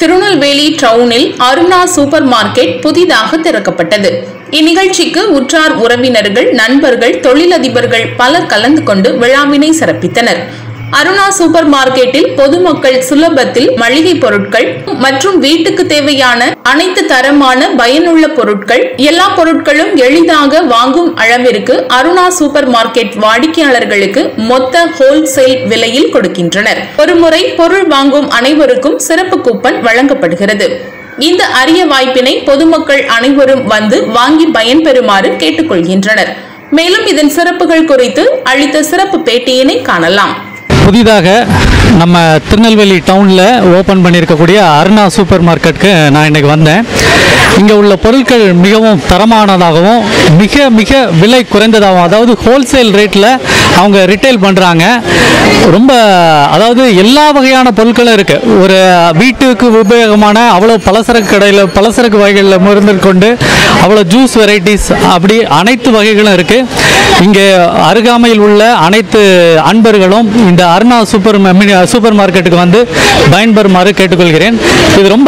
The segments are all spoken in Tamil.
திருநெல்வேலி டவுனில் அருணா சூப்பர் மார்க்கெட் புதிதாக திறக்கப்பட்டது இந்நிகழ்ச்சிக்கு உற்றார் உறவினர்கள் நண்பர்கள் தொழிலதிபர்கள் பலர் கலந்து கொண்டு விழாவினை சிறப்பித்தனர் அருணா சூப்பர் மார்க்கெட்டில் பொதுமக்கள் சுலபத்தில் மளிகை பொருட்கள் மற்றும் வீட்டுக்கு தேவையான அனைத்து தரமான பயனுள்ள பொருட்கள் எல்லா பொருட்களும் எளிதாக வாங்கும் அளவிற்கு அருணா சூப்பர் மார்க்கெட் வாடிக்கையாளர்களுக்கு மொத்த ஹோல்சேல் விலையில் கொடுக்கின்றனர் ஒருமுறை பொருள் வாங்கும் அனைவருக்கும் சிறப்பு கூப்பன் வழங்கப்படுகிறது இந்த அரிய வாய்ப்பினை பொதுமக்கள் அனைவரும் வந்து வாங்கி பயன்பெறுமாறு கேட்டுக்கொள்கின்றனர் மேலும் இதன் சிறப்புகள் குறித்து அளித்த சிறப்பு பேட்டியினை காணலாம் புதிதாக நம்ம திருநெல்வேலி டவுனில் ஓப்பன் பண்ணியிருக்கக்கூடிய அருணா சூப்பர் மார்க்கெட்டுக்கு நான் இன்னைக்கு வந்தேன் இங்கே உள்ள பொருட்கள் மிகவும் தரமானதாகவும் மிக மிக விலை குறைந்ததாகவும் அதாவது ஹோல்சேல் ரேட்டில் அவங்க ரிட்டைல் பண்ணுறாங்க ரொம்ப அதாவது எல்லா வகையான பொருட்களும் இருக்குது ஒரு வீட்டுக்கு உபயோகமான அவ்வளோ பலசரக்கு கடையில் பலசரக்கு வகைகளில் இருந்து கொண்டு அவ்வளோ ஜூஸ் வெரைட்டிஸ் அப்படி அனைத்து வகைகளும் இருக்குது இங்கே அருகாமையில் உள்ள அனைத்து அன்பர்களும் இந்த அருணா சூப்பர் ம- சூப்பர் மார்க்கெட்டுக்கு வந்து பயன்பெறுமாறு கேட்டுக்கொள்கிறேன் இது ரொம்ப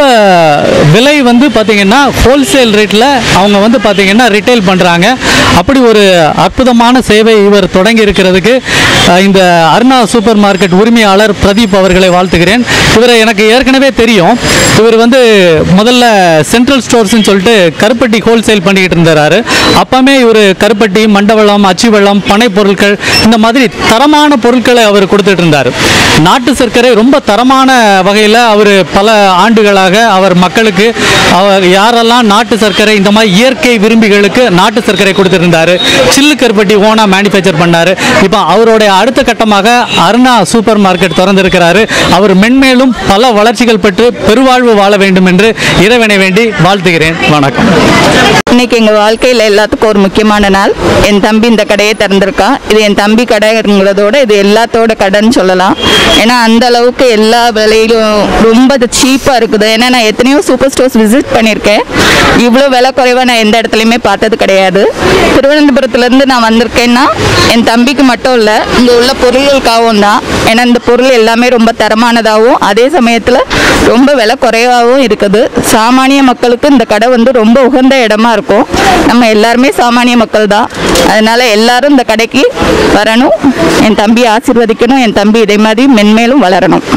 விலை வந்து பார்த்தீங்கன்னா ஹோல்சேல் ரேட்டில் அவங்க வந்து பார்த்தீங்கன்னா ரிட்டைல் பண்ணுறாங்க அப்படி ஒரு அற்புதமான சேவை இவர் தொடங்கி இருக்கிறதுக்கு அஹ், இந்த அருணா சூப்பர் மார்க்கெட் உரிமையாளர் பிரதீப் அவர்களை வாழ்த்துகிறேன் இவரை எனக்கு ஏற்கனவே தெரியும் இவர் வந்து முதல்ல சென்ட்ரல் ஸ்டோர்ஸ்னு சொல்லிட்டு கருப்பட்டி ஹோல்சேல் பண்ணிக்கிட்டு இருந்தாரு அப்பமே இவர் கருப்பட்டி மண்டவளம் அச்சிவளம் பனை பொருட்கள் இந்த மாதிரி தரமான பொருட்களை அவர் கொடுத்துட்டு இருந்தார் நாட்டு சர்க்கரை ரொம்ப தரமான வகையில் அவர் பல ஆண்டுகளாக அவர் மக்களுக்கு அவர் யாரெல்லாம் நாட்டு சர்க்கரை இந்த மாதிரி இயற்கை விரும்பிகளுக்கு நாட்டு சர்க்கரை கொடுத்துருந்தாரு சில்லு கருப்பட்டி ஓனா மேனுஃபேக்சர் பண்ணாரு இப்போ அவருடைய அடுத்த கட்டமாக அருணா சூப்பர் மார்க்கெட் திறந்திருக்கிறாரு அவர் மென்மேலும் பல வளர்ச்சிகள் பெற்று பெருவாழ்வு வாழ வேண்டும் என்று இறைவனை வேண்டி வாழ்த்துகிறேன் வணக்கம் இன்னைக்கு எங்கள் வாழ்க்கையில் எல்லாத்துக்கும் ஒரு முக்கியமான நாள் என் தம்பி இந்த கடையை திறந்திருக்கான் இது என் தம்பி கடைங்கிறதோட இது எல்லாத்தோட கடைன்னு சொல்லலாம் ஏன்னா அந்த அளவுக்கு எல்லா விலையிலும் ரொம்ப சீப்பாக இருக்குது ஏன்னா நான் எத்தனையோ சூப்பர் ஸ்டோர்ஸ் விசிட் பண்ணியிருக்கேன் இவ்வளோ விலை குறைவாக நான் எந்த இடத்துலையுமே பார்த்தது கிடையாது திருவனந்தபுரத்துலேருந்து நான் வந்திருக்கேன்னா என் தம்பிக்கு மட்டும் இல்லை இங்கே உள்ள பொருள்களுக்காகவும் தான் ஏன்னா இந்த பொருள் எல்லாமே ரொம்ப தரமானதாகவும் அதே சமயத்தில் ரொம்ப விலை குறைவாகவும் இருக்குது சாமானிய மக்களுக்கு இந்த கடை வந்து ரொம்ப உகந்த இடமா இருக்கும் நம்ம எல்லாருமே சாமானிய மக்கள் தான் அதனால எல்லாரும் இந்த கடைக்கு வரணும் என் தம்பி ஆசீர்வதிக்கணும் என் தம்பி இதே மாதிரி மென்மேலும் வளரணும்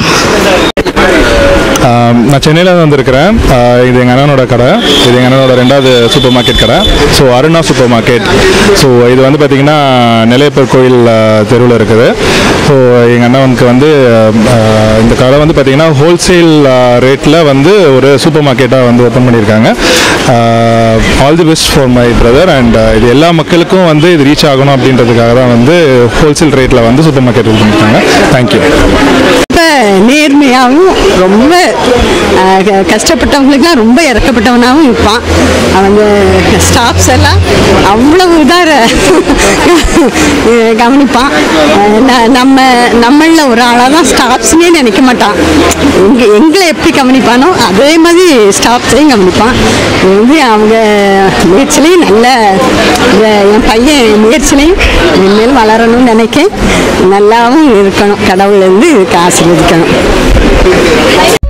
ஆம், நான் சென்னையில் வந்திருக்கிறேன் ஆ, இது எங்கள் அண்ணனோட கடை இது எங்கள் அண்ணனோட ரெண்டாவது சூப்பர் மார்க்கெட் கடை so Aruna super market so இது வந்து பார்த்திங்கன்னா நெல்லையப்பர் கோயில் தெருவில் இருக்குது ஸோ எங்கள் அண்ணனுக்கு வந்து ஆ, இந்த கடை வந்து பார்த்திங்கன்னா ஹோல்சேல் ரேட்டில் வந்து ஒரு சூப்பர் மார்க்கெட்டாக வந்து ஓப்பன் பண்ணியிருக்காங்க all the best for my brother and இது எல்லா மக்களுக்கும் வந்து இது ரீச் ஆகணும் அப்படின்றதுக்காக தான் வந்து ஹோல்சேல் ரேட்டில் வந்து சூப்பர் மார்க்கெட் ஓப்பன் பண்ணியிருக்காங்க தேங்க்யூ ரொம்ப நேர்மையாகவும் ரொம்ப அஹ், க- கஷ்டப்பட்டவங்களுக்குலாம் ரொம்ப இறக்கப்பட்டவனாகவும் இருப்பான் அவங்க ஸ்டாஃப்ஸ் எல்லாம் அவ்வளவு இதாக கவனிப்பான் அஹ், ந- நம்ம நம்மளில் ஒரு ஆளாக தான் ஸ்டாஃப்ஸ்னே நினைக்க மாட்டான் எங்க எங்களை எப்படி கவனிப்பானோ அதே மாதிரி ஸ்டாஃப்ஸையும் கவனிப்பான் இது வந்து அவங்க முயற்சிலையும் நல்ல இந்த என் பையன் முயற்சிலையும் இனிமேல் வளரணும்னு நினைக்கேன் நல்லாவும் இருக்கணும் கடவுள் வந்து இதுக்கு ஆசீர்வதிக்கணும்